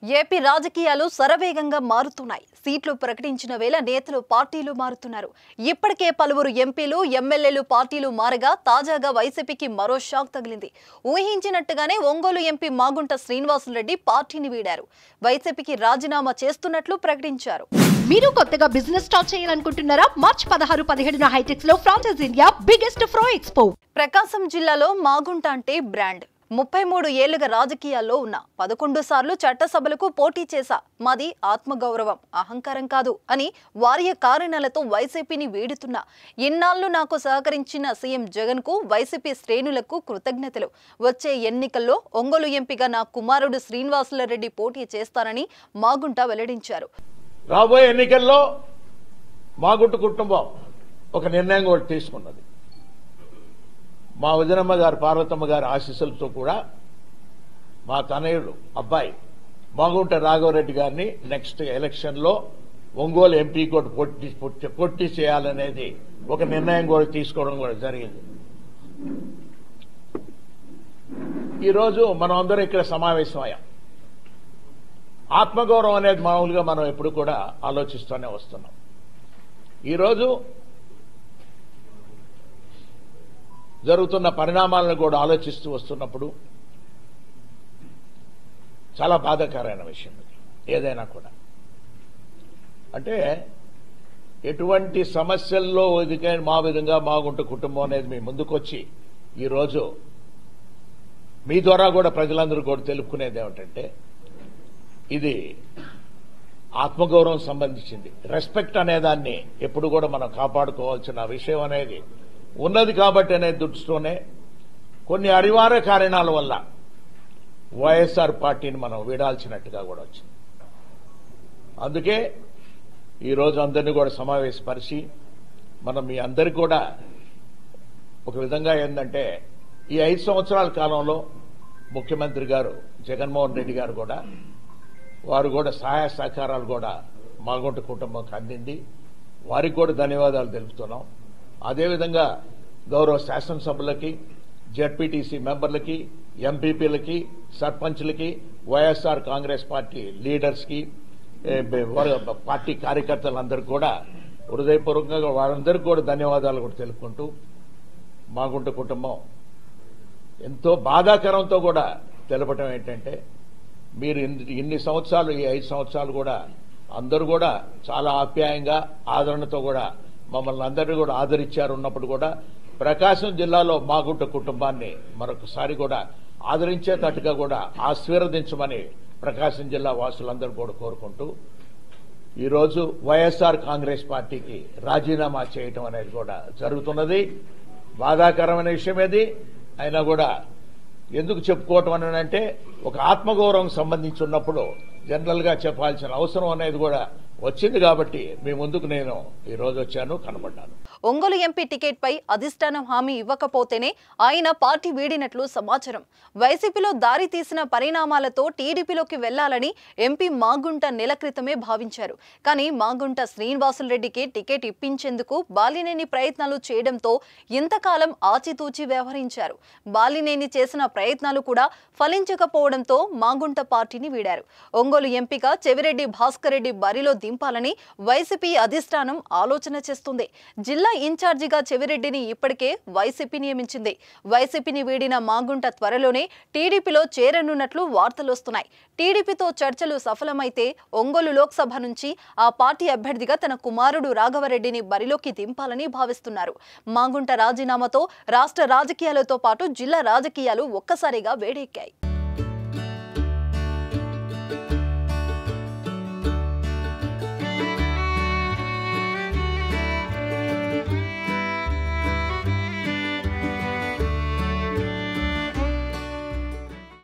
AP రాజకీయాలు శరవేగంగా మారుతున్నాయి సీట్లు ప్రకటించిన వేళ నేతలు పార్టీలు మారుతున్నారు ఇప్పటికే పలువురు ఎంపీలు ఎమ్మెల్యేలు పార్టీలు మారగా తాజాగా వైసీపీకి మరో షాక్ తగిలింది ఊహించినట్టుగానే ఒంగోలు ఎంపీ మాగుంట శ్రీనివాసులరెడ్డి పార్టీని వీడారు వైసీపీకి రాజీనామా చేస్తున్నట్లు ప్రకటించారు మీరు కొత్తగా బిజినెస్ స్టార్ట్ చేయాలనుకుంటున్నారా మార్చ్ పదహారు పదిహేడున హైటెక్స్ లో ఫ్రాన్సెస్ ఇండియా బిగ్గెస్ట్ ఫ్రో ఎక్స్పో ప్రకాశం జిల్లాలో మాగుంట అంటే బ్రాండ్ ముప్పై మూడు ఏళ్లుగా రాజకీయాల్లో ఉన్నా పదకొండు సార్లు చట్టసభలకు పోటీ చేశా మాది ఆత్మగౌరవం అహంకారం కాదు అని వార్య కారణాలతో వైసీపీని వీడుతున్నా ఇన్నాళ్లు నాకు సహకరించిన సీఎం జగన్ కు వైసీపీ శ్రేణులకు కృతజ్ఞతలు వచ్చే ఎన్నికల్లో ఒంగోలు ఎంపీగా నా కుమారుడు శ్రీనివాసులరెడ్డి పోటీ చేస్తారని మాగుంట వెల్లడించారు రాబోయే ఎన్నికల్లో మాగుంటు కుటుంబం ఒక నిర్ణయం కూడా తీసుకున్నది మా వదినమ్మ గారు పార్వతమ్మ గారి ఆశీస్సులతో కూడా మా తనయుడు అబ్బాయి మాగుంట రాఘవరెడ్డి గారిని నెక్స్ట్ ఎలక్షన్లో ఒంగోలు ఎంపీ కూడా పోటీ పోటీ- పోటీ చేయాలనేది ఒక నిర్ణయం కూడా తీసుకోవడం కూడా జరిగింది ఈరోజు మనం అందరం ఇక్కడ సమావేశమయ్యాం ఆత్మగౌరవం అనేది మామూలుగా మనం ఎప్పుడు కూడా ఆలోచిస్తూనే వస్తున్నాం ఈరోజు జరుగుతున్న పరిణామాలను కూడా ఆలోచిస్తూ వస్తున్నప్పుడు చాలా బాధాకరమైన విషయం ఇది ఏదైనా కూడా అంటే ఎటువంటి సమస్యల్లో ఎదుకైన మా విధంగా మాగుంట కుటుంబం అనేది మీ ముందుకొచ్చి ఈరోజు మీ ద్వారా కూడా ప్రజలందరూ కూడా తెలుపుకునేది ఏమిటంటే ఇది ఆత్మగౌరవం సంబంధించింది రెస్పెక్ట్ అనే దాన్ని ఎప్పుడు కూడా మనం కాపాడుకోవాల్సిన విషయం అనేది ఉన్నది కాబట్టి అనే దృష్టితోనే కొన్ని అనివార్య కారణాల వల్ల వైఎస్ఆర్ పార్టీని మనం వీడాల్సినట్టుగా కూడా వచ్చింది అందుకే ఈరోజు అందరినీ కూడా సమావేశపరిచి మనం మీ అందరికి కూడా ఒక విధంగా ఏంటంటే ఈ ఐదు సంవత్సరాల కాలంలో ముఖ్యమంత్రి గారు జగన్మోహన్ రెడ్డి గారు కూడా వారు కూడా సహాయ సహకారాలు కూడా మాగుంట కుటుంబంకి అందింది వారికి కూడా ధన్యవాదాలు తెలుపుతున్నాం అదేవిధంగా గౌరవ శాసనసభ్యులకి జడ్పీటీసీ మెంబర్లకి ఎంపీపీలకి సర్పంచ్లకి వైఎస్ఆర్ కాంగ్రెస్ పార్టీ లీడర్స్కి ఏ, బె- వారి- పార్టీ కార్యకర్తలందరికీ కూడా హృదయపూర్వకంగా వారందరికీ కూడా ధన్యవాదాలు కూడా తెలుపుకుంటూ మాగుంట కుటుంబం ఎంతో బాధాకరంతో కూడా తెలపటం ఏంటంటే మీరు ఇన్ని ఇన్ని సంవత్సరాలు ఈ ఐదు సంవత్సరాలు కూడా అందరూ కూడా చాలా ఆప్యాయంగా ఆదరణతో కూడా మమ్మల్ని అందరినీ కూడా ఆదరించారు ఉన్నప్పుడు కూడా ప్రకాశం జిల్లాలో మాగుంట కుటుంబాన్ని మరొకసారి కూడా ఆదరించేటట్టుగా కూడా ఆశీర్వదించమని ప్రకాశం జిల్లా వాసులందరూ కూడా కోరుకుంటూ ఈరోజు వైఎస్ఆర్ కాంగ్రెస్ పార్టీకి రాజీనామా చేయటం అనేది కూడా జరుగుతున్నది బాధాకరమైన విషయం ఇది అయినా కూడా ఎందుకు చెప్పుకోవటం అని అంటే ఒక ఆత్మగౌరవం సంబంధించి ఉన్నప్పుడు జనరల్ గా చెప్పాల్సిన అవసరం అనేది కూడా వచ్చింది కాబట్టి మీ ముందుకు నేను ఈ రోజు వచ్చాను కనబడ్డాను ఒంగోలు ఎంపీ టికెట్ పై అధిష్టానం హామీ ఇవ్వకపోతేనే ఆయన పార్టీ వీడినట్లు సమాచారం వైసీపీలో దారి తీసిన పరిణామాలతో టీడీపీలోకి వెళ్లాలని ఎంపీ మాగుంట నెల క్రితమే భావించారు కానీ మాగుంట శ్రీనివాసులరెడ్డికి టికెట్ ఇప్పించేందుకు బాలినేని ప్రయత్నాలు చేయడంతో ఇంతకాలం ఆచితూచి వ్యవహరించారు బాలినేని చేసిన ప్రయత్నాలు కూడా ఫలించకపోవడంతో మాగుంట పార్టీని వీడారు ఒంగోలు ఎంపిక చెవిరెడ్డి భాస్కర్ రెడ్డి బరిలో దింపాలని వైసీపీ అధిష్టానం ఆలోచన చేస్తుంది జిల్లా ఇన్ఛార్జిగా చెవిరెడ్డిని ఇప్పటికే వైసీపీ నియమించింది వైసీపీని వీడిన మాగుంట త్వరలోనే టీడీపీలో చేరనున్నట్లు వార్తలొస్తున్నాయి టీడీపీతో చర్చలు సఫలమైతే ఒంగోలు లోక్సభ నుంచి ఆ పార్టీ అభ్యర్థిగా తన కుమారుడు రాఘవరెడ్డిని బరిలోకి దింపాలని భావిస్తున్నారు మాగుంట రాజీనామాతో రాష్ట్ర రాజకీయాలతో పాటు జిల్లా రాజకీయాలు ఒక్కసారిగా వేడెక్కాయి